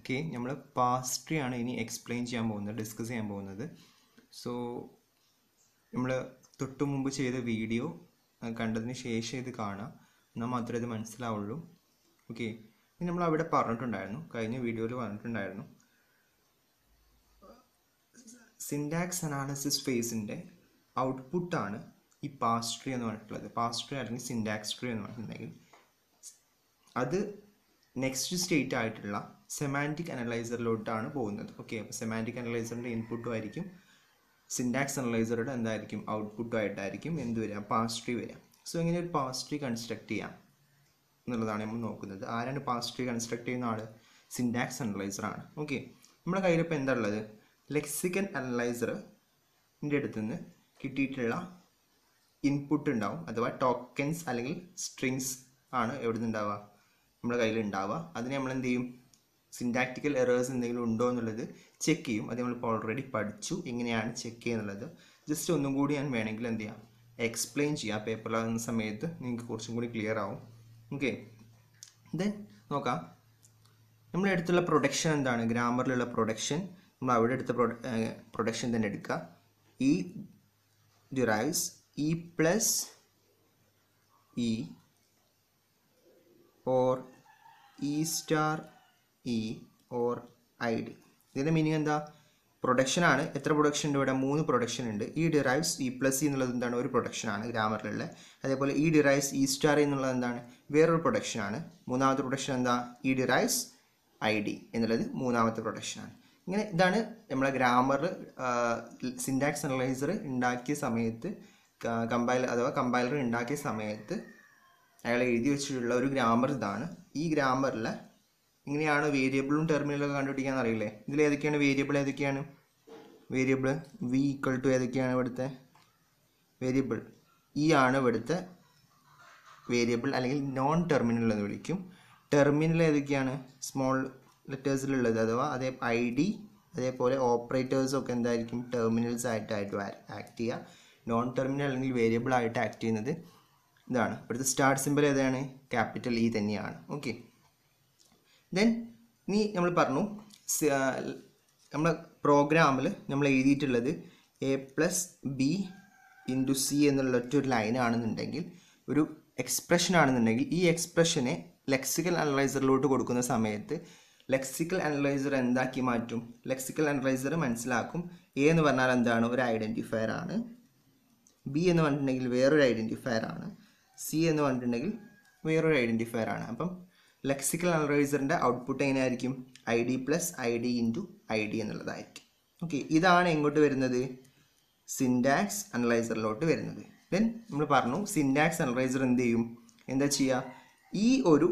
okay നമ്മൾ pastry ആണ് ഇനി എക്സ്പ്ലെയിൻ ചെയ്യാൻ പോകുന്നത് ഡിസ്കസ് ചെയ്യാൻ പോകുന്നത് സോ നമ്മൾ തൊട്ട് മുമ്പ് ചെയ്ത വീഡിയോ കണ്ടതിന് ശേഷം ഇത് കാണാം എന്നാൽ മാത്രമേ ഇത് മനസ്സിലാവുള്ളൂ ഓക്കെ ഇനി നമ്മൾ അവിടെ പറഞ്ഞിട്ടുണ്ടായിരുന്നു കഴിഞ്ഞ വീഡിയോയിൽ പറഞ്ഞിട്ടുണ്ടായിരുന്നു സിൻഡാക്സ് അനാലിസിസ് ഫേസിൻ്റെ ഔട്ട്പുട്ടാണ് ഈ പാസ്ട്രി എന്ന് പറഞ്ഞിട്ടുള്ളത് പാസ്ട്രി അല്ലെങ്കിൽ സിൻഡാക്സ് ട്രീ എന്ന് പറഞ്ഞിട്ടുണ്ടെങ്കിൽ അത് നെക്സ്റ്റ് സ്റ്റേറ്റ് ആയിട്ടുള്ള സെമാൻറ്റിക് അനലൈസറിലോട്ടാണ് പോകുന്നത് ഓക്കെ അപ്പോൾ സെമാൻറ്റിക് അനലൈസറിൻ്റെ ഇൻപുട്ടും ആയിരിക്കും സിൻഡാക്സ് അനലൈസറുടെ എന്തായിരിക്കും ഔട്ട്പുട്ടും ആയിട്ടായിരിക്കും എന്ത് വരിക പാസ്ട്രി വരിക സോ ഇങ്ങനെ ഒരു പാസ്ട്രി കൺസ്ട്രക്ട് ചെയ്യാം എന്നുള്ളതാണ് നമ്മൾ നോക്കുന്നത് ആരാണ് പാസ്ട്രി കൺസ്ട്രക്ട് ചെയ്യുന്ന ആൾ സിൻഡാക്സ് അനലൈസർ ആണ് ഓക്കെ നമ്മുടെ കയ്യിലിപ്പോൾ എന്താ ഉള്ളത് ലെക്സിക്കൻ അനലൈസറിൻ്റെ അടുത്ത് നിന്ന് കിട്ടിയിട്ടുള്ള ഇൻപുട്ട് ഉണ്ടാവും അഥവാ ടോക്കൻസ് അല്ലെങ്കിൽ സ്ട്രിങ്സ് ആണ് എവിടെ നിന്ന് ഉണ്ടാവുക നമ്മുടെ കയ്യിൽ ഉണ്ടാവുക അതിനെ നമ്മൾ എന്ത് ചെയ്യും സിൻഡാക്റ്റിക്കൽ എറേഴ്സ് എന്തെങ്കിലും ഉണ്ടോ എന്നുള്ളത് ചെക്ക് ചെയ്യും അത് നമ്മളിപ്പോൾ ഓൾറെഡി പഠിച്ചു എങ്ങനെയാണ് ചെക്ക് ചെയ്യുന്നുള്ളത് ജസ്റ്റ് ഒന്നും കൂടി ഞാൻ വേണമെങ്കിൽ എന്ത് ചെയ്യാം എക്സ്പ്ലെയിൻ ചെയ്യാം പേപ്പറിലാകുന്ന സമയത്ത് നിങ്ങൾക്ക് കുറച്ചും കൂടി ക്ലിയർ ആവും ഓക്കെ ദെൻ നോക്കാം നമ്മുടെ അടുത്തുള്ള പ്രൊഡക്ഷൻ എന്താണ് ഗ്രാമറിലുള്ള പ്രൊഡക്ഷൻ നമ്മൾ അവിടെ എടുത്ത പ്രൊഡക്ഷൻ തന്നെ എടുക്കുക ഈ derives E plus E or E star E or I D ഇതിൻ്റെ മീനിങ് എന്താ പ്രൊഡക്ഷൻ ആണ് എത്ര പ്രൊഡക്ഷൻ ഉണ്ട് ഇവിടെ മൂന്ന് പ്രൊഡക്ഷൻ ഉണ്ട് ഈ ഡിറൈവ്സ് ഇ പ്ലസ് ഇ എന്നുള്ളത് എന്താണ് ഒരു പ്രൊഡക്ഷൻ ആണ് ഗ്രാമറിലുള്ള അതേപോലെ ഈ ഡിറൈവ്സ് ഇ സ്റ്റാർ എന്നുള്ളത് എന്താണ് വേറൊരു പ്രൊഡക്ഷൻ ആണ് മൂന്നാമത്തെ പ്രൊഡക്ഷൻ എന്താ ഈ ഡിറൈവ്സ് ഐ ഡി എന്നുള്ളത് മൂന്നാമത്തെ പ്രൊഡക്ഷൻ ആണ് ഇങ്ങനെ ഇതാണ് നമ്മളെ ഗ്രാമർ സിൻഡാക്സ് അനലൈസർ ഉണ്ടാക്കിയ സമയത്ത് കമ്പൈൽ അഥവാ കമ്പൈലർ ഉണ്ടാക്കിയ സമയത്ത് അയാൾ എഴുതി വെച്ചിട്ടുള്ള ഒരു ഗ്രാമർ ഇതാണ് ഈ ഗ്രാമറിൽ ഇങ്ങനെയാണ് വേരിയബിളും ടെർമിനലൊക്കെ കണ്ടുപിടിക്കാൻ അറിയില്ലേ ഇതിൽ ഏതൊക്കെയാണ് വേരിയബിൾ ഏതൊക്കെയാണ് വേരിയബിൾ വി ഈക്വൽ ടു ഏതൊക്കെയാണ് ഇവിടുത്തെ വേരിയബിൾ ഇ ആണ് ഇവിടുത്തെ വേരിയബിൾ അല്ലെങ്കിൽ നോൺ ടെർമിനൽ എന്ന് വിളിക്കും ടെർമിനൽ ഏതൊക്കെയാണ് സ്മോൾ ലെറ്റേഴ്സിലുള്ളത് അഥവാ അതേ ഐ ഡി അതേപോലെ ഓപ്പറേറ്റേഴ്സൊക്കെ എന്തായിരിക്കും ടെർമിനൽസ് ആയിട്ടായിട്ട് ആക്ട് ചെയ്യുക നോൺ ടെർമിനൽ അല്ലെങ്കിൽ വേരിയബിൾ ആയിട്ട് ആക്ട് ചെയ്യുന്നത് ഇതാണ് ഇവിടുത്തെ സ്റ്റാർട്ട് സിമ്പിൾ ഏതാണ് ക്യാപിറ്റൽ ഇ തന്നെയാണ് ഓക്കെ ദെൻ ഇനി നമ്മൾ പറഞ്ഞു നമ്മളെ പ്രോഗ്രാമിൽ നമ്മൾ എഴുതിയിട്ടുള്ളത് A plus B into C എന്നുള്ള ഒറ്റ ഒരു ലൈൻ ആണെന്നുണ്ടെങ്കിൽ ഒരു എക്സ്പ്രഷൻ ആണെന്നുണ്ടെങ്കിൽ ഈ എക്സ്പ്രഷനെ ലെക്സിക്കൽ അനലൈസറിലോട്ട് കൊടുക്കുന്ന സമയത്ത് ലെക്സിക്കൽ അനലൈസർ എന്താക്കി മാറ്റും ലെക്സിക്കൽ അനലൈസർ മനസ്സിലാക്കും എ എന്ന് പറഞ്ഞാൽ എന്താണ് ഒരു ഐഡൻറ്റിഫയർ ആണ് ബി എന്ന് പറഞ്ഞിട്ടുണ്ടെങ്കിൽ വേറൊരു ഐഡൻറ്റിഫയർ ആണ് സി എന്ന് പറഞ്ഞിട്ടുണ്ടെങ്കിൽ വേറൊരു ഐഡൻറ്റിഫയർ ആണ് അപ്പം ലെക്സിക്കൽ അനലൈസറിൻ്റെ ഔട്ട്പുട്ട് എങ്ങനെയായിരിക്കും I D plus I D into I D എന്നുള്ളതായിരിക്കും ഓക്കെ ഇതാണ് എങ്ങോട്ട് വരുന്നത് സിൻഡാക്സ് അനലൈസറിലോട്ട് വരുന്നത് ദെൻ നമ്മൾ പറഞ്ഞു സിൻഡാക്സ് അനലൈസർ എന്ത് ചെയ്യും എന്താ ചെയ്യുക ഈ ഒരു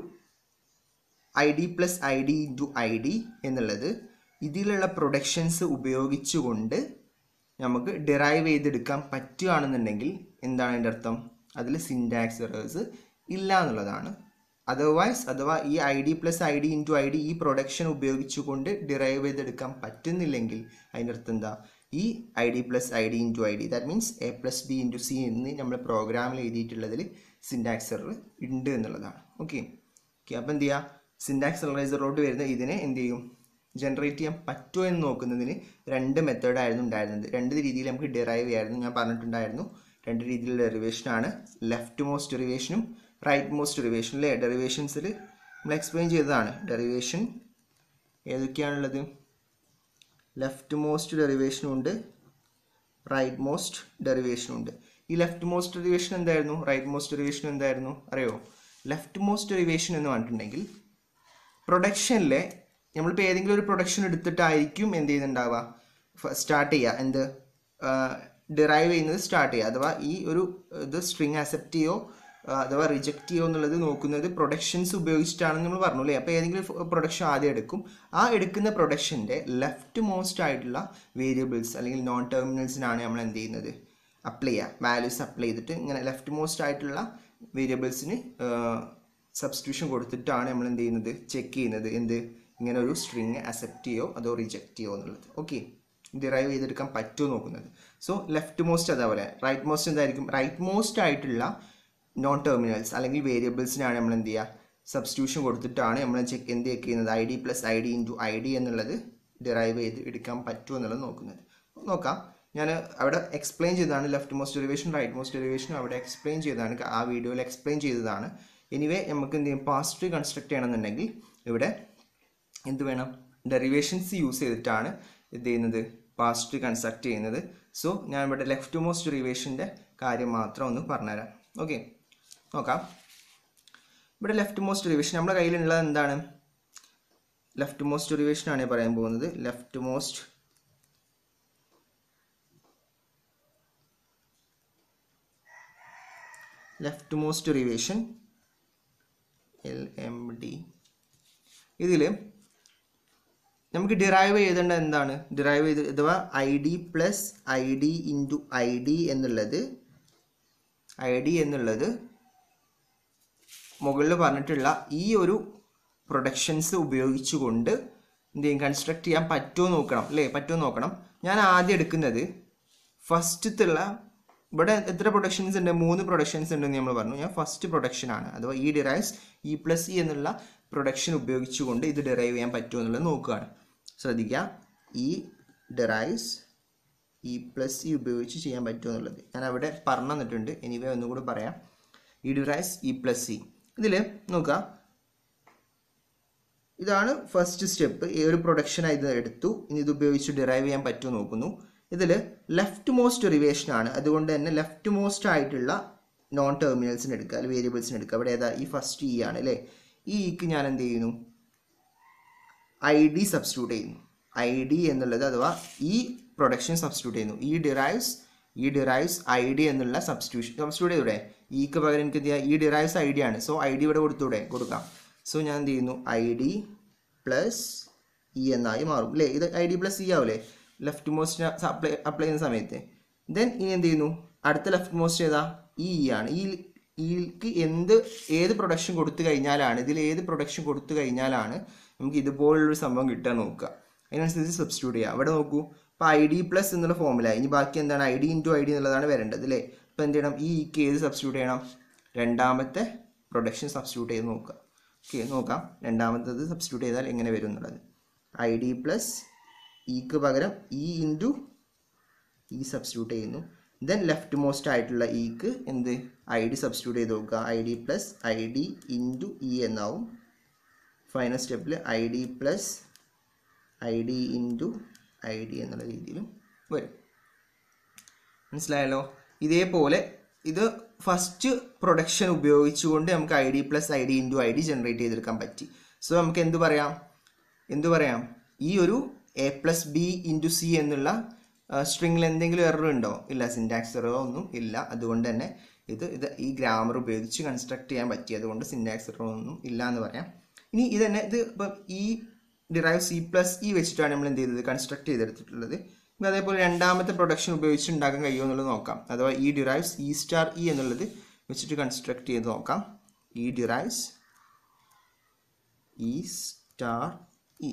I D plus I D into I D എന്നുള്ളത് ഇതിലുള്ള പ്രൊഡക്ഷൻസ് ഉപയോഗിച്ചുകൊണ്ട് നമുക്ക് ഡിറൈവ് ചെയ്തെടുക്കാൻ പറ്റുകയാണെന്നുണ്ടെങ്കിൽ എന്താണ് എൻ്റെ അർത്ഥം അതിൽ സിൻഡാക്സ് എറേഴ്സ് ഇല്ല എന്നുള്ളതാണ് അതർവൈസ് അഥവാ ഈ I D plus I D into I D ഈ പ്രൊഡക്ഷൻ ഉപയോഗിച്ചുകൊണ്ട് ഡിറൈവ് ചെയ്തെടുക്കാൻ പറ്റുന്നില്ലെങ്കിൽ അതിൻ്റെ അർത്ഥം എന്താ ഈ I D plus I D into I D that means A plus B into C എന്ന് നമ്മൾ പ്രോഗ്രാമിൽ എഴുതിയിട്ടുള്ളതിൽ സിൻഡാക്സ് എറർ ഉണ്ട് എന്നുള്ളതാണ് ഓക്കെ ഓക്കെ അപ്പോൾ എന്ത് ചെയ്യുക സിൻഡാക്സ് അനലൈസറിലോട്ട് വരുന്ന ഇതിനെ എന്ത് ചെയ്യും ജനറേറ്റ് ചെയ്യാൻ പറ്റുമോ എന്ന് നോക്കുന്നതിന് രണ്ട് മെത്തേഡായിരുന്നു ഉണ്ടായിരുന്നത് രണ്ട് രീതിയിൽ നമുക്ക് ഡിറൈവ് ചെയ്യായിരുന്നു ഞാൻ പറഞ്ഞിട്ടുണ്ടായിരുന്നു രണ്ട് രീതിയിലുള്ള ഡെറിവേഷനാണ് ലെഫ്റ്റ് മോസ്റ്റ് ഡെറിവേഷനും റൈറ്റ് മോസ്റ്റ് ഡെറിവേഷൻ അല്ലേ ഡെറിവേഷൻസിൽ നമ്മൾ എക്സ്പ്ലെയിൻ ചെയ്തതാണ് ഡെറിവേഷൻ ഏതൊക്കെയാണുള്ളത് ലെഫ്റ്റ് മോസ്റ്റ് ഡെറിവേഷനും ഉണ്ട് റൈറ്റ് മോസ്റ്റ് ഡെറിവേഷനും ഉണ്ട് ഈ ലെഫ്റ്റ് മോസ്റ്റ് ഡെറിവേഷൻ എന്തായിരുന്നു റൈറ്റ് മോസ്റ്റ് ഡെറിവേഷൻ എന്തായിരുന്നു അറിയോ ലെഫ്റ്റ് മോസ്റ്റ് ഡെറിവേഷൻ എന്ന് പറഞ്ഞിട്ടുണ്ടെങ്കിൽ പ്രൊഡക്ഷനിലെ നമ്മളിപ്പോൾ ഏതെങ്കിലും ഒരു പ്രൊഡക്ഷൻ എടുത്തിട്ടായിരിക്കും എന്ത് ചെയ്യുന്നുണ്ടാവുക സ്റ്റാർട്ട് ചെയ്യുക എന്ത് ഡിറൈവ് ചെയ്യുന്നത് സ്റ്റാർട്ട് ചെയ്യുക അഥവാ ഈ ഒരു ഇത് സ്ട്രിങ് അക്സെപ്റ്റ് ചെയ്യോ അഥവാ റിജക്റ്റ് ചെയ്യോ എന്നുള്ളത് നോക്കുന്നത് പ്രൊഡക്ഷൻസ് ഉപയോഗിച്ചിട്ടാണെന്ന് നമ്മൾ പറഞ്ഞു അല്ലേ അപ്പോൾ ഏതെങ്കിലും പ്രൊഡക്ഷൻ ആദ്യം എടുക്കും ആ എടുക്കുന്ന പ്രൊഡക്ഷൻ്റെ ലെഫ്റ്റ് മോസ്റ്റ് ആയിട്ടുള്ള വേരിയബിൾസ് അല്ലെങ്കിൽ നോൺ ടെർമിനൽസിനാണ് നമ്മൾ എന്ത് ചെയ്യുന്നത് അപ്ലൈ ചെയ്യുക വാല്യൂസ് അപ്ലൈ ചെയ്തിട്ട് ഇങ്ങനെ ലെഫ്റ്റ് മോസ്റ്റ് ആയിട്ടുള്ള വേരിയബിൾസിന് സബ്സ്റ്റിറ്റ്യൂഷൻ കൊടുത്തിട്ടാണ് നമ്മൾ എന്ത് ചെയ്യുന്നത് ചെക്ക് ചെയ്യുന്നത് എന്ത് ഇങ്ങനെ ഒരു സ്ട്രിങ് അക്സെപ്റ്റ് ചെയ്യോ അതോ റിജക്റ്റ് ചെയ്യോ എന്നുള്ളത് ഓക്കെ ഡിറൈവ് ചെയ്തെടുക്കാൻ പറ്റുമോ നോക്കുന്നത് സോ ലെഫ്റ്റ് മോസ്റ്റ് അതേപോലെ റൈറ്റ് മോസ്റ്റ് എന്തായിരിക്കും റൈറ്റ് മോസ്റ്റ് ആയിട്ടുള്ള നോൺ ടെർമിനൽസ് അല്ലെങ്കിൽ വേരിയബിൾസിനാണ് നമ്മൾ എന്ത് ചെയ്യുക സബ്സ്റ്റിറ്റ്യൂഷൻ കൊടുത്തിട്ടാണ് നമ്മൾ ചെക്ക് എന്ത് ചെക്ക് ചെയ്യുന്നത് I D plus I D into I D എന്നുള്ളത് ഡിറൈവ് ചെയ്ത് എടുക്കാൻ പറ്റുമോ എന്നുള്ളത് നോക്കുന്നത് നോക്കാം ഞാൻ അവിടെ എക്സ്പ്ലെയിൻ ചെയ്തതാണ് leftmost derivation rightmost derivation അവിടെ എക്സ്പ്ലെയിൻ ചെയ്തതാണ് ആ വീഡിയോയിൽ എക്സ്പ്ലെയിൻ ചെയ്തതാണ് എനിവേ നമുക്ക് എന്ത് ചെയ്യും പാസ്റ്റ് ട്രീ കൺസ്ട്രക്ട് ചെയ്യണമെന്നുണ്ടെങ്കിൽ ഇവിടെ എന്ത് വേണം ഡെറിവേഷൻസ് യൂസ് ചെയ്തിട്ടാണ് എന്ത് ചെയ്യുന്നത് പാസ്റ്റ് ട്രീ കൺസ്ട്രക്ട് ചെയ്യുന്നത് സോ ഞാൻ ഇവിടെ ലെഫ്റ്റ് മോസ്റ്റ് ഡെറിവേഷൻ്റെ കാര്യം മാത്രം ഒന്ന് പറഞ്ഞുതരാം ഓക്കെ നോക്കാം ഇവിടെ ലെഫ്റ്റ് മോസ്റ്റ് ഡെറിവേഷൻ നമ്മുടെ കയ്യിലുള്ളത് എന്താണ് ലെഫ്റ്റ് മോസ്റ്റ് ഡെറിവേഷൻ ആണ് പറയാൻ പോകുന്നത് leftmost leftmost derivation L M D ഇതിൽ നമുക്ക് ഡിറൈവ് ചെയ്തേണ്ടത് എന്താണ് ഡിറൈവ് ചെയ്ത് അഥവാ I D plus I D into I D എന്നുള്ളത് ഐ ഡി എന്നുള്ളത് മുകളിൽ പറഞ്ഞിട്ടുള്ള ഈ ഒരു പ്രൊഡക്ഷൻസ് ഉപയോഗിച്ചുകൊണ്ട് എന്ത് ചെയ്യും കൺസ്ട്രക്ട് ചെയ്യാൻ പറ്റുമോ നോക്കണം അല്ലേ പറ്റുമോ നോക്കണം ഞാൻ ആദ്യം എടുക്കുന്നത് ഫസ്റ്റത്തുള്ള ഇവിടെ എത്ര പ്രൊഡക്ഷൻസ് ഉണ്ട് മൂന്ന് പ്രൊഡക്ഷൻസ് ഉണ്ടെന്ന് നമ്മൾ പറഞ്ഞു ഞാൻ ഫസ്റ്റ് പ്രൊഡക്ഷൻ ആണ് അഥവാ E derives E plus E എന്നുള്ള പ്രൊഡക്ഷൻ ഉപയോഗിച്ചുകൊണ്ട് ഇത് ഡിറൈവ് ചെയ്യാൻ പറ്റുമോ എന്നുള്ളത് നോക്കുകയാണ് ശ്രദ്ധിക്കുക ഈ ഡിറൈവ്സ് ഇ പ്ലസ് ഇ ഉപയോഗിച്ച് ചെയ്യാൻ പറ്റുമോ എന്നുള്ളത് ഞാൻ അവിടെ പറഞ്ഞു തന്നിട്ടുണ്ട് എനിവേ ഒന്നും കൂടി പറയാം E derives E plus E ഇതിൽ നോക്കുക ഇതാണ് ഫസ്റ്റ് സ്റ്റെപ്പ് ഈ ഒരു പ്രൊഡക്ഷൻ ഇത് എടുത്തു ഇനി ഇത് ഉപയോഗിച്ച് ഡിറൈവ് ചെയ്യാൻ പറ്റുമോ നോക്കുന്നു ഇതിൽ ലെഫ്റ്റ് മോസ്റ്റ് ഡെറിവേഷൻ ആണ് അതുകൊണ്ട് തന്നെ ലെഫ്റ്റ് മോസ്റ്റ് ആയിട്ടുള്ള നോൺ ടെർമിനൽസിന് എടുക്കുക അല്ലെങ്കിൽ വേരിയബിൾസിന് എടുക്കുക അവിടെ ഏതാ ഈ ഫസ്റ്റ് ഇ ആണ് അല്ലേ ഈ ഇക്ക് ഞാൻ എന്ത് ചെയ്യുന്നു ഐ ഡി സബ്സ്റ്റിറ്റ്യൂട്ട് ചെയ്യുന്നു ഐ ഡി എന്നുള്ളത് അഥവാ ഈ പ്രൊഡക്ഷൻ സബ്സ്റ്റിറ്റ്യൂട്ട് ചെയ്യുന്നു E derives E derives I D എന്നുള്ള സബ്സ്റ്റിറ്റ്യൂഷൻ സബ്സ്റ്റിറ്റ്യൂട്ട് ചെയ്തൂടെ ഇക്ക് പകരം എനിക്ക് എന്ത് ചെയ്യാം ഈ ഡിറൈവ്സ് ഐ ഡി ആണ് സോ ഐ ഡി ഇവിടെ കൊടുത്തൂടെ കൊടുക്കാം സോ ഞാൻ എന്ത് ചെയ്യുന്നു ഐ ഡി പ്ലസ് ഇ എന്നായി മാറും അല്ലേ ഇത് ഐ ഡി പ്ലസ് ഇ ആവില്ലേ ലെഫ്റ്റ് മോസ്റ്റ് അപ്ലൈ അപ്ലൈ ചെയ്യുന്ന സമയത്ത് ദെൻ ഇനി എന്ത് ചെയ്യുന്നു അടുത്ത ലെഫ്റ്റ് മോസ്റ്റ് ഏതാ ഈ ഇ ആണ് ഈ ഈക്ക് എന്ത് ഏത് പ്രൊഡക്ഷൻ കൊടുത്തു കഴിഞ്ഞാലാണ് ഇതിൽ ഏത് പ്രൊഡക്ഷൻ കൊടുത്തു കഴിഞ്ഞാലാണ് നമുക്ക് ഇതുപോലുള്ളൊരു സംഭവം കിട്ടാൻ നോക്കുക അതിനനുസരിച്ച് സബ്സ്റ്റിറ്റ്യൂട്ട് ചെയ്യുക അവിടെ നോക്കൂ ഇപ്പോൾ ഐ ഡി പ്ലസ് എന്നുള്ള ഫോമില ഇനി ബാക്കി എന്താണ് I D into I D എന്നുള്ളതാണ് വരേണ്ടത് അല്ലേ അപ്പോൾ എന്ത് ചെയ്യണം ഈ ഇക്ക് ഏത് സബ്സ്റ്റിറ്റ്യൂട്ട് ചെയ്യണം രണ്ടാമത്തെ പ്രൊഡക്ഷൻ സബ്സ്റ്റിറ്റ്യൂട്ട് ചെയ്ത് നോക്കുക ഓക്കെ നോക്കാം രണ്ടാമത്തത് സബ്സ്റ്റിറ്റ്യൂട്ട് ചെയ്താൽ എങ്ങനെ വരും എന്നുള്ളത് ഐ ഡി പ്ലസ് ഇക്ക് പകരം ഇ ഇൻറ്റു ഇ സബ്സ്റ്റിറ്റ്യൂട്ട് ചെയ്യുന്നു ദെൻ ലെഫ്റ്റ് മോസ്റ്റ് ആയിട്ടുള്ള ഇക്ക് എന്ത് ഐ ഡി സബ്സ്റ്റിറ്റ്യൂട്ട് ചെയ്ത് നോക്കുക I D plus I D into E എന്നാവും ഫൈനൽ സ്റ്റെപ്പിൽ I D plus I D into I D എന്നുള്ള രീതിയിലും വരും മനസ്സിലായല്ലോ ഇതേപോലെ ഇത് ഫസ്റ്റ് പ്രൊഡക്ഷൻ ഉപയോഗിച്ചുകൊണ്ട് നമുക്ക് I D plus I D into I D generate ചെയ്തെടുക്കാൻ പറ്റി സോ നമുക്ക് എന്ത് പറയാം എന്ത് പറയാം ഈ ഒരു A plus B into C എന്നുള്ള സ്ട്രിങ്ങിൽ എന്തെങ്കിലും എറർ ഉണ്ടോ ഇല്ല സിൻറ്റാക്സ് എററോ ഒന്നും ഇല്ല അതുകൊണ്ട് തന്നെ ഇത് ഇത് ഈ ഗ്രാമർ ഉപയോഗിച്ച് കൺസ്ട്രക്ട് ചെയ്യാൻ പറ്റി അതുകൊണ്ട് സിൻറ്റാക്സ് എററോ ഒന്നും ഇല്ല എന്ന് പറയാം ഇനി ഇത് തന്നെ ഇത് ഇപ്പം ഈ ഡിറൈവ് സി പ്ലസ് ഇ വെച്ചിട്ടാണ് നമ്മൾ എന്ത് ചെയ്തത് കൺസ്ട്രക്ട് ചെയ്തെടുത്തിട്ടുള്ളത് ഇനി അതേപോലെ രണ്ടാമത്തെ പ്രൊഡക്ഷൻ ഉപയോഗിച്ച് ഉണ്ടാക്കാൻ കഴിയുമോ എന്നുള്ളത് നോക്കാം അഥവാ E derives E star E എന്നുള്ളത് വെച്ചിട്ട് കൺസ്ട്രക്ട് ചെയ്ത് നോക്കാം E derives E star E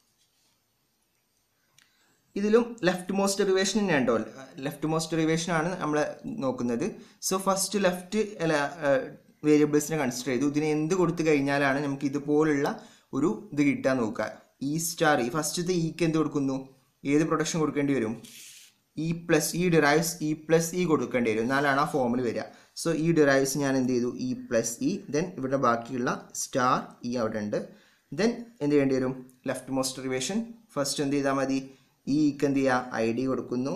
ഇതിലും ലെഫ്റ്റ് മോസ്റ്റ് ഡെറിവേഷൻ തന്നെ ഉണ്ടോ ലെഫ്റ്റ് മോസ്റ്റ് ഡെറിവേഷൻ ആണ് നമ്മൾ നോക്കുന്നത് സോ ഫസ്റ്റ് ലെഫ്റ്റ് വേരിയബിൾസിനെ കൺസിഡർ ചെയ്തു ഇതിനെ എന്ത് കൊടുത്തു കഴിഞ്ഞാലാണ് നമുക്ക് ഇതുപോലുള്ള ഒരു ഇത് കിട്ടാൻ നോക്കുക ഇ സ്റ്റാർ ഇ ഫസ്റ്റത്തെ ഇക്ക് എന്ത് കൊടുക്കുന്നു ഏത് പ്രൊഡക്ഷൻ കൊടുക്കേണ്ടി വരും E plus E derives E plus E കൊടുക്കേണ്ടി വരും എന്നാലാണ് ആ ഫോമിൽ വരിക സോ ഈ ഡിറൈവ്സ് ഞാൻ എന്ത് ചെയ്തു ഇ പ്ലസ് ഇ ദെൻ ഇവിടെ ബാക്കിയുള്ള സ്റ്റാർ ഇ അവിടെ ഉണ്ട് ദെൻ എന്ത് ചെയ്യേണ്ടി വരും ലെഫ്റ്റ് മോസ്റ്റ് ഡെറിവേഷൻ ഫസ്റ്റ് എന്ത് ചെയ്താൽ മതി ഈ ഇക്ക് എന്ത് ചെയ്യുക ഐ ഡി കൊടുക്കുന്നു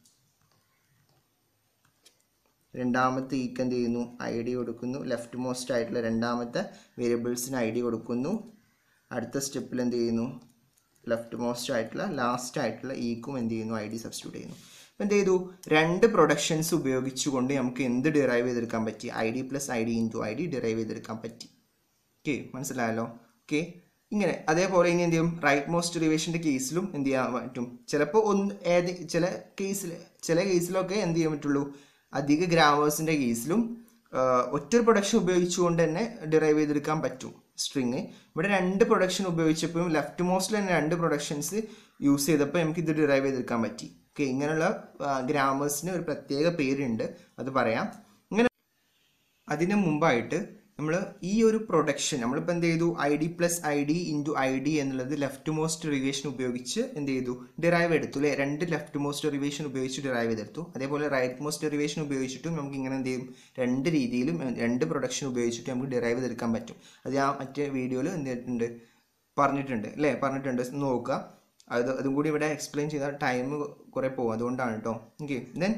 രണ്ടാമത്തെ ഈക്ക് എന്ത് ചെയ്യുന്നു ഐ ഡി കൊടുക്കുന്നു ലെഫ്റ്റ് മോസ്റ്റ് ആയിട്ടുള്ള രണ്ടാമത്തെ വേരിയബിൾസിന് ഐ ഡി കൊടുക്കുന്നു അടുത്ത സ്റ്റെപ്പിൽ എന്ത് ചെയ്യുന്നു ലെഫ്റ്റ് മോസ്റ്റ് ആയിട്ടുള്ള ലാസ്റ്റ് ആയിട്ടുള്ള ഈക്കും എന്ത് ചെയ്യുന്നു ഐ ഡി സബ്സ്റ്റിറ്റ്യൂട്ട് ചെയ്യുന്നു അപ്പോൾ എന്ത് ചെയ്തു രണ്ട് പ്രൊഡക്ഷൻസ് ഉപയോഗിച്ചുകൊണ്ട് നമുക്ക് എന്ത് ഡിറൈവ് ചെയ്തെടുക്കാൻ പറ്റി I D plus I D into I D derive ചെയ്തെടുക്കാൻ പറ്റി ഓക്കെ മനസ്സിലായല്ലോ ഓക്കെ ഇങ്ങനെ അതേപോലെ ഇനി എന്ത് ചെയ്യും റൈറ്റ് മോസ്റ്റ് ഡെറിവേഷൻ്റെ കേസിലും എന്ത് ചെയ്യാൻ പറ്റും ചിലപ്പോൾ ഒന്ന് ഏത് ചില കേസിൽ ചില കേസിലൊക്കെ എന്ത് ചെയ്യാൻ പറ്റുള്ളൂ അധിക ഗ്രാമേഴ്സിൻ്റെ കേസിലും ഒറ്റൊരു പ്രൊഡക്ഷൻ ഉപയോഗിച്ചുകൊണ്ട് തന്നെ ഡിറൈവ് ചെയ്തെടുക്കാൻ പറ്റും സ്ട്രിങ് ഇവിടെ രണ്ട് പ്രൊഡക്ഷൻ ഉപയോഗിച്ചപ്പോഴും ലെഫ്റ്റ് മോസ്റ്റിൽ തന്നെ രണ്ട് പ്രൊഡക്ഷൻസ് യൂസ് ചെയ്തപ്പോൾ നമുക്ക് ഇത് ഡിറൈവ് ചെയ്തെടുക്കാൻ പറ്റി ഓക്കെ ഇങ്ങനെയുള്ള ഗ്രാമേഴ്സിന് ഒരു പ്രത്യേക പേരുണ്ട് അത് പറയാം ഇങ്ങനെ അതിന് മുമ്പായിട്ട് നമ്മൾ ഈ ഒരു പ്രൊഡക്ഷൻ നമ്മളിപ്പോൾ എന്ത് ചെയ്തു I D plus I D into I D എന്നുള്ളത് ലെഫ്റ്റ് മോസ്റ്റ് ഡെറിവേഷൻ ഉപയോഗിച്ച് എന്ത് ചെയ്തു ഡിറൈവ് എടുത്തു അല്ലേ രണ്ട് ലെഫ്റ്റ് മോസ്റ്റ് ഡെറിവേഷൻ ഉപയോഗിച്ച് ഡിറൈവ് ചെയ്തെടുത്തു അതേപോലെ റൈറ്റ് മോസ്റ്റ് ഡെറിവേഷൻ ഉപയോഗിച്ചിട്ടും നമുക്ക് ഇങ്ങനെ എന്ത് ചെയ്യും രണ്ട് രീതിയിലും എ, രണ്ട് പ്രൊഡക്ഷൻ ഉപയോഗിച്ചിട്ട് നമുക്ക് ഡിറൈവ് ചെയ്തെടുക്കാൻ പറ്റും അത് ഞാൻ മറ്റേ വീഡിയോയിൽ എന്ത് ചെയ്തിട്ടുണ്ട് പറഞ്ഞിട്ടുണ്ട് അല്ലേ പറഞ്ഞിട്ടുണ്ട് ഒന്ന് നോക്കുക അത് അതും കൂടി ഇവിടെ എക്സ്പ്ലെയിൻ ചെയ്താൽ ടൈം കുറേ പോകും അതുകൊണ്ടാണ് കേട്ടോ ഓക്കെ ദെൻ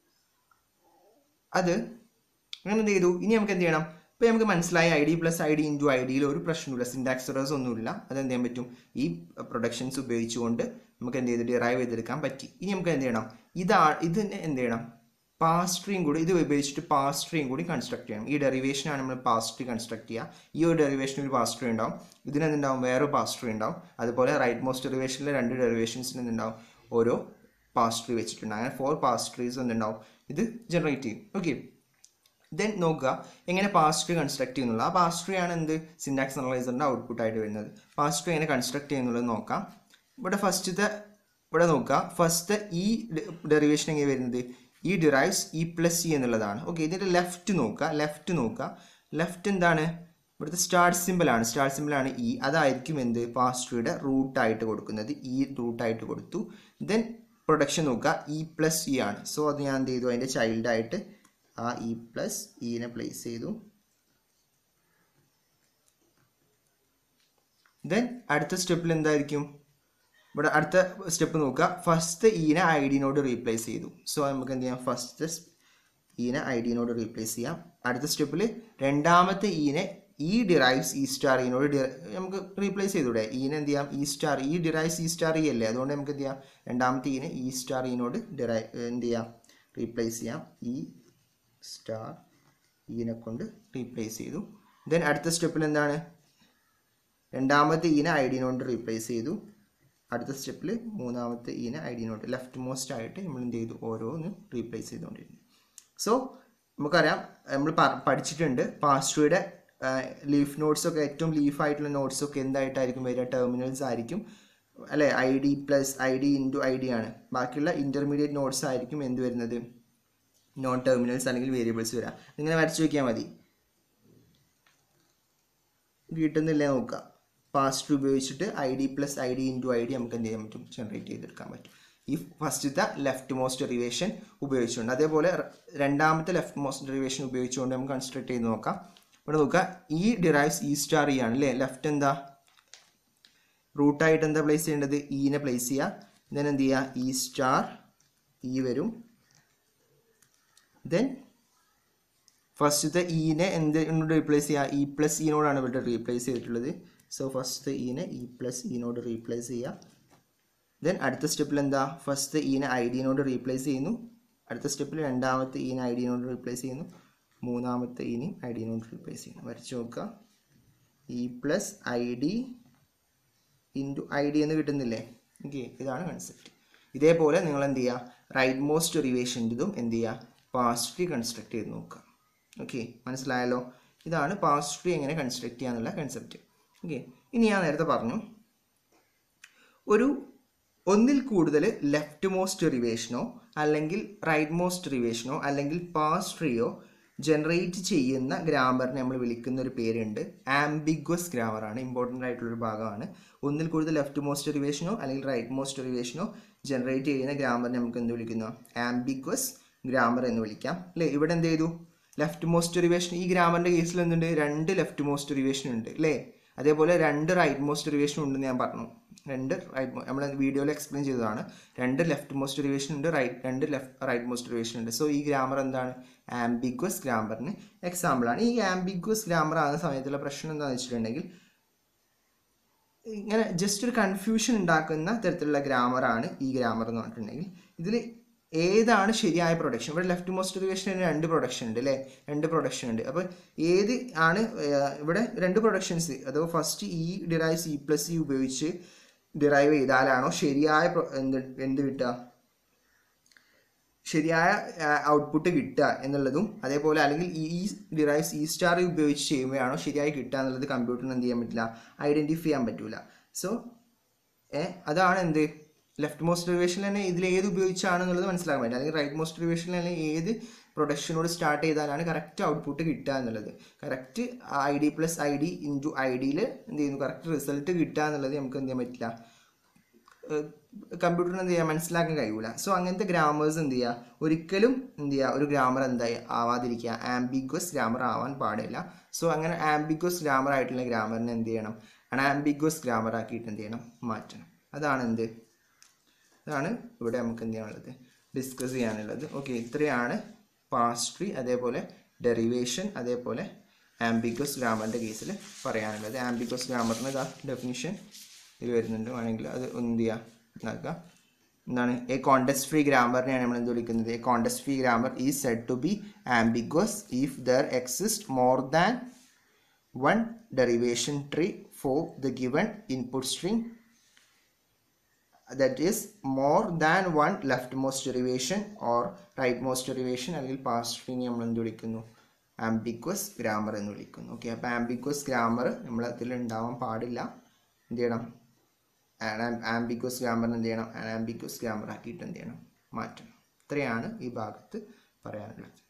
അത് അങ്ങനെ എന്ത് ചെയ്തു ഇനി നമുക്ക് എന്ത് ചെയ്യണം ഇപ്പോൾ നമുക്ക് മനസ്സിലായി I D plus I D into I ഡിയിൽ ഒരു പ്രശ്നമില്ല സിൻടാക്സ് എറേഴ്സ് ഒന്നുമില്ല അത് എന്ത് ചെയ്യാൻ പറ്റും ഈ പ്രൊഡക്ഷൻസ് ഉപയോഗിച്ചുകൊണ്ട് നമുക്ക് എന്ത് ചെയ്ത് ഡിറൈവ് ചെയ്തെടുക്കാൻ പറ്റി ഇനി നമുക്ക് എന്ത് ചെയ്യണം ഇതാ ഇതിനെ എന്ത് ചെയ്യണം പാസ്ട്രീയും കൂടി ഇത് ഉപയോഗിച്ചിട്ട് പാസ്ട്രീയും കൂടി കൺസ്ട്രക്ട് ചെയ്യണം ഈ ഡെറിവേഷനാണ് നമ്മൾ പാസ്ട്രി കൺസ്ട്രക്ട് ചെയ്യുക ഈ ഒരു ഡെറിവേഷന് ഒരു പാസ്ട്രി ഉണ്ടാവും ഇതിനെന്തുണ്ടാവും വേറെ പാസ്ട്രി ഉണ്ടാവും അതുപോലെ റൈറ്റ് മോസ്റ്റ് ഡെറിവേഷനിലെ രണ്ട് ഡെറിവേഷൻസിന് എന്തുണ്ടാവും ഓരോ പാസ്ട്രി വെച്ചിട്ടുണ്ട് അങ്ങനെ ഫോർ പാസ്ട്രീസ് എന്തുണ്ടാവും ഇത് ജനറേറ്റ് ചെയ്യും ഓക്കെ ദെൻ നോക്കുക എങ്ങനെ പാസ്ട്രി കൺസ്ട്രക്ട് ചെയ്യുന്നുള്ള ആ പാസ്ട്രി ആണ് എന്ത് സിൻടാക്സ് അനലൈസറിൻ്റെ ഔട്ട്പുട്ട് ആയിട്ട് വരുന്നത് പാസ്ട്രി എങ്ങനെ കൺസ്ട്രക്ട് ചെയ്യുന്നുള്ളത് നോക്കാം ഇവിടെ ഫസ്റ്റത്തെ ഇവിടെ നോക്കുക ഫസ്റ്റ് ഈ ഡെറിവേഷൻ എങ്ങനെ വരുന്നത് E derives E plus E എന്നുള്ളതാണ് ഓക്കെ ഇതിൻ്റെ ലെഫ്റ്റ് നോക്കുക ലെഫ്റ്റ് നോക്കുക ലെഫ്റ്റ് എന്താണ് ഇവിടുത്തെ സ്റ്റാർട്ട് സിമ്പിളാണ് സ്റ്റാർട്ട് സിമ്പിളാണ് ഇ അതായിരിക്കും എന്ത് പാസ്ട്രിയുടെ റൂട്ടായിട്ട് കൊടുക്കുന്നത് ഈ റൂട്ടായിട്ട് കൊടുത്തു ദെൻ പ്രൊഡക്ഷൻ നോക്കുക ഇ പ്ലസ് ഇ ആണ് സോ അത് ഞാൻ എന്ത് ചെയ്തു അതിൻ്റെ ചൈൽഡായിട്ട് ആ ഇ പ്ലസ് ഇനെ പ്ലേസ് ചെയ്തു ദെൻ അടുത്ത സ്റ്റെപ്പിൽ എന്തായിരിക്കും ഇവിടെ അടുത്ത സ്റ്റെപ്പ് നോക്കുക ഫസ്റ്റ് ഈനെ ഐ ഡിനോട് റീപ്ലേസ് ചെയ്തു സോ നമുക്ക് എന്ത് ചെയ്യാം ഫസ്റ്റ് ഈനെ ഐ ഡിനോട് റീപ്ലേസ് ചെയ്യാം അടുത്ത സ്റ്റെപ്പിൽ രണ്ടാമത്തെ ഈനെ ഈ ഡിറൈവ്സ് ഈ സ്റ്റാർ ഈനോട് നമുക്ക് റീപ്ലേസ് ചെയ്തൂടെ ഈനെ എന്ത് ചെയ്യാം ഈ സ്റ്റാർ ഈ ഡിറൈവ്സ് ഈ സ്റ്റാർ ഈ അല്ലേ അതുകൊണ്ട് നമുക്ക് എന്ത് ചെയ്യാം രണ്ടാമത്തെ ഈനെ ഈ സ്റ്റാർ ഈനോട് ഡിറൈ എന്ത് ചെയ്യാം റീപ്ലേസ് ചെയ്യാം ഈ സ്റ്റാർ ഈനെ കൊണ്ട് റീപ്ലേസ് ചെയ്തു ദെൻ അടുത്ത സ്റ്റെപ്പിൽ എന്താണ് രണ്ടാമത്തെ ഈനെ ഐ ഡിനോട് റീപ്ലേസ് ചെയ്തു അടുത്ത സ്റ്റെപ്പിൽ മൂന്നാമത്തെ ഈനെ ഐ ഡിനോട് ലെഫ്റ്റ് മോസ്റ്റ് ആയിട്ട് നമ്മൾ എന്ത് ചെയ്തു ഓരോന്ന് റീപ്ലേസ് ചെയ്തുകൊണ്ടിരുന്നു സോ നമുക്കറിയാം നമ്മൾ പ- പഠിച്ചിട്ടുണ്ട് പാസ്ട്രിയുടെ ലീഫ് നോട്ട്സ് ഒക്കെ ഏറ്റവും ലീഫ് ആയിട്ടുള്ള നോട്ട്സ് ഒക്കെ എന്തായിട്ടായിരിക്കും വരിക ടെർമിനൽസ് ആയിരിക്കും അല്ലെ I D plus I D into I D ആണ് ബാക്കിയുള്ള ഇൻ്റർമീഡിയറ്റ് നോട്ട്സ് ആയിരിക്കും എന്ത് വരുന്നത് നോൺ ടെർമിനൽസ് അല്ലെങ്കിൽ വേരിയബിൾസ് വരാം ഇങ്ങനെ വരച്ചു വയ്ക്കിയാൽ മതി കിട്ടുന്നില്ല നോക്കുക പാസ്റ്റ് ഉപയോഗിച്ചിട്ട് I D plus I D into I D നമുക്ക് എന്ത് ചെയ്യാൻ പറ്റും ജനറേറ്റ് ചെയ്തെടുക്കാൻ പറ്റും ഈ ഫസ്റ്റത്തെ ലെഫ്റ്റ് മോസ്റ്റ് ഡെറിവേഷൻ ഉപയോഗിച്ചുകൊണ്ട് അതേപോലെ ര- രണ്ടാമത്തെ ലെഫ്റ്റ് മോസ്റ്റ് ഡെറിവേഷൻ ഉപയോഗിച്ചുകൊണ്ട് നമുക്ക് കൺസ്ട്രക്ട് ചെയ്ത് നോക്കാം ഇവിടെ നോക്കുക ഈ ഡിറൈവ്സ് ഈ സ്റ്റാർ ഇ ആണ് അല്ലേ ലെഫ്റ്റ് എന്താ റൂട്ടായിട്ട് എന്താ പ്ലേസ് ചെയ്യേണ്ടത് ഈനെ പ്ലേസ് ചെയ്യുക ദെൻ എന്ത് ചെയ്യുക ഈ സ്റ്റാർ ഇ വരും ദെൻ ഫസ്റ്റത്തെ ഈനെ എന്ത് റീപ്ലേസ് ചെയ്യുക ഇ പ്ലസ് ഇനോടാണ് ഇവിടെ റീപ്ലേസ് ചെയ്തിട്ടുള്ളത് സോ ഫസ്റ്റത്തെ ഈനെ ഇ പ്ലസ് ഇനോട് റീപ്ലേസ് ചെയ്യുക ദെൻ അടുത്ത സ്റ്റെപ്പിൽ എന്താ ഫസ്റ്റ് ഈനെ ഐ ഡിനോട് റീപ്ലേസ് ചെയ്യുന്നു അടുത്ത സ്റ്റെപ്പിൽ രണ്ടാമത്തെ ഈനെ ഐ ഡിനോട് റീപ്ലേസ് ചെയ്യുന്നു മൂന്നാമത്തെ ഈനെയും ഐ ഡിനോട് റീപ്ലേസ് ചെയ്യുന്നു വരച്ച് നോക്കുക E plus I D into I D എന്ന് കിട്ടുന്നില്ലേ ഓക്കെ ഇതാണ് കൺസെപ്റ്റ് ഇതേപോലെ നിങ്ങൾ എന്ത് ചെയ്യുക റൈറ്റ് മോസ്റ്റ് ഡെറിവേഷൻ്റെതും എന്ത് ചെയ്യുക പാസ്റ്റ് കൺസ്ട്രക്ട് ചെയ്ത് നോക്കുക ഓക്കെ മനസ്സിലായല്ലോ ഇതാണ് പാസ്റ്റ് ട്രീ എങ്ങനെ കൺസ്ട്രക്ട് ചെയ്യാന്നുള്ള കൺസെപ്റ്റ് ഓക്കെ ഇനി ഞാൻ നേരത്തെ പറഞ്ഞു ഒരു ഒന്നിൽ കൂടുതൽ ലെഫ്റ്റ് മോസ്റ്റ് ഡെറിവേഷനോ അല്ലെങ്കിൽ റൈറ്റ് മോസ്റ്റ് ഡെറിവേഷനോ അല്ലെങ്കിൽ പാസ് ട്രീയോ ജനറേറ്റ് ചെയ്യുന്ന ഗ്രാമറിനെ നമ്മൾ വിളിക്കുന്ന ഒരു പേരുണ്ട് ആംബിഗ്വസ് ഗ്രാമറാണ് ഇമ്പോർട്ടൻ്റ് ആയിട്ടുള്ളൊരു ഭാഗമാണ് ഒന്നിൽ കൂടുതൽ ലെഫ്റ്റ് മോസ്റ്റ് ഡെറിവേഷനോ അല്ലെങ്കിൽ റൈറ്റ് മോസ്റ്റ് ഡെറിവേഷനോ ജനറേറ്റ് ചെയ്യുന്ന ഗ്രാമറിനെ നമുക്ക് എന്ത് വിളിക്കുന്നു ആംബിഗ്വസ് ഗ്രാമർ എന്ന് വിളിക്കാം അല്ലേ ഇവിടെ എന്ത് ചെയ്തു ലെഫ്റ്റ് മോസ്റ്റ് ഡെറിവേഷൻ ഈ ഗ്രാമറിൻ്റെ കേസിൽ എന്തുണ്ട് രണ്ട് ലെഫ്റ്റ് മോസ്റ്റ് ഡെറിവേഷൻ ഉണ്ട് അല്ലേ അതേപോലെ രണ്ട് റൈറ്റ് മോസ്റ്റ് ഡെറിവേഷൻ ഉണ്ടെന്ന് ഞാൻ പറഞ്ഞു രണ്ട് റൈറ്റ് നമ്മൾ വീഡിയോയിൽ എക്സ്പ്ലെയിൻ ചെയ്തതാണ് രണ്ട് ലെഫ്റ്റ് മോസ്റ്റ് ഡെറിവേഷൻ ഉണ്ട് റൈറ്റ് രണ്ട് ലെഫ്റ്റ് റൈറ്റ് മോസ്റ്റ് ഡെറിവേഷൻ ഉണ്ട് സോ ഈ ഗ്രാമർ എന്താണ് ആംബിഗ്വസ് ഗ്രാമറിന് എക്സാമ്പിളാണ് ഈ ആംബിഗ്വസ് ഗ്രാമർ ആകുന്ന സമയത്തുള്ള പ്രശ്നം എന്താണെന്ന് വെച്ചിട്ടുണ്ടെങ്കിൽ ഇങ്ങനെ ജസ്റ്റ് ഒരു കൺഫ്യൂഷൻ ഉണ്ടാക്കുന്ന തരത്തിലുള്ള ഗ്രാമറാണ് ഈ ഗ്രാമർ എന്ന് പറഞ്ഞിട്ടുണ്ടെങ്കിൽ ഇതിൽ ഏതാണ് ശരിയായ പ്രൊഡക്ഷൻ ഇവിടെ ലെഫ്റ്റ് മോസ്റ്റ് ഡെറിവേഷൻ രണ്ട് പ്രൊഡക്ഷൻ ഉണ്ട് അല്ലേ രണ്ട് പ്രൊഡക്ഷൻ ഉണ്ട് അപ്പോൾ ഏത് ആണ് ഏർ, ഇവിടെ രണ്ട് പ്രൊഡക്ഷൻസ് അഥവാ first E derive C plus C ഉപയോഗിച്ച് ഡിറൈവ് ചെയ്താലാണോ ശരിയായ pro- എന്ത് എന്ത് കിട്ടുക ശരിയായ ഔട്ട്പുട്ട് കിട്ടുക എന്നുള്ളതും അതേപോലെ അല്ലെങ്കിൽ ഈ ഈ ഡിറൈവ്സ് ഈ സ്റ്റാർ ഉപയോഗിച്ച് ചെയ്യുമ്പോഴാണോ ശരിയായി കിട്ടുക എന്നുള്ളത് കമ്പ്യൂട്ടറിന് എന്ത് ചെയ്യാൻ പറ്റില്ല ഐഡൻറ്റിഫൈ ചെയ്യാൻ പറ്റില്ല സോ ഏ അതാണ് എന്ത് ലെഫ്റ്റ് മോസ്റ്റ് ഡെറിവേഷനിൽ തന്നെ ഇതിൽ ഏത് ഉപയോഗിച്ചാണെന്നുള്ളത് മനസ്സിലാക്കാൻ പറ്റും അല്ലെങ്കിൽ റൈറ്റ് മോസ്റ്റ് ഡെറിവേഷനിൽ തന്നെ ഏത് പ്രൊഡക്ഷനോട് സ്റ്റാർട്ട് ചെയ്താലാണ് കറക്റ്റ് ഔട്ട്പുട്ട് കിട്ടുക എന്നുള്ളത് correct I D plus I D into I ഡിയിൽ എന്ത് ചെയ്യുന്നു കറക്റ്റ് റിസൾട്ട് കിട്ടുക എന്നുള്ളത് നമുക്ക് എന്ത് ചെയ്യാൻ പറ്റില്ല കമ്പ്യൂട്ടറിന് എന്ത് ചെയ്യാൻ മനസ്സിലാക്കാൻ കഴിയൂല സോ അങ്ങനത്തെ ഗ്രാമേഴ്സ് എന്ത് ചെയ്യുക ഒരിക്കലും എന്ത് ചെയ്യുക ഒരു ഗ്രാമർ എന്തായി ആവാതിരിക്കുക ആംബിഗ്വസ് ഗ്രാമർ ആവാൻ പാടില്ല സോ അങ്ങനെ ആംബിഗ്വസ് ഗ്രാമർ ആയിട്ടുള്ള ഗ്രാമറിനെ എന്ത് ചെയ്യണം അണാംബിഗ്വസ് ഗ്രാമർ ആക്കിയിട്ട് എന്ത് ചെയ്യണം മാറ്റണം അതാണ് എന്ത് അതാണ് ഇവിടെ നമുക്ക് എന്ത് ചെയ്യാനുള്ളത് ഡിസ്കസ് ചെയ്യാനുള്ളത് ഓക്കെ ഇത്രയാണ് പാസ്ട്രി അതേപോലെ ഡെറിവേഷൻ അതേപോലെ ആംബിഗ്വസ് ഗ്രാമറിൻ്റെ കേസിൽ പറയാനുള്ളത് ആംബിഗ്വസ് ഗ്രാമറിന് ഇതാ ഡെഫിനിഷൻ ഇത് വരുന്നുണ്ട് വേണമെങ്കിൽ അത് എന്ത് ചെയ്യുക നോക്കുക എന്താണ് എ കോണ്ടസ്റ്റ് ഫ്രീ ഗ്രാമറിനെയാണ് നമ്മൾ എന്ത് വിളിക്കുന്നത് a context free grammar E said to be ambiguous if there exist more than one derivation tree for the given input string that is more than one leftmost derivation or rightmost derivation അല്ലെങ്കിൽ പാസ്റ്റ് string നമ്മൾ എന്ത് വിളിക്കുന്നു ambiguous grammar എന്ന് വിളിക്കുന്നു okay അപ്പോൾ ambiguous grammar നമ്മൾ അതിൽ ഉണ്ടാവാൻ പാടില്ല എന്ത് ചെയ്യണം ആംബിക്വസ് ഗ്രാമറിന് എന്ത് ചെയ്യണം ആംബിക്വസ് ഗ്രാമർ ആക്കിയിട്ട് എന്ത് ചെയ്യണം മാറ്റണം ഇത്രയാണ് ഈ ഭാഗത്ത് പറയാനുള്ളത്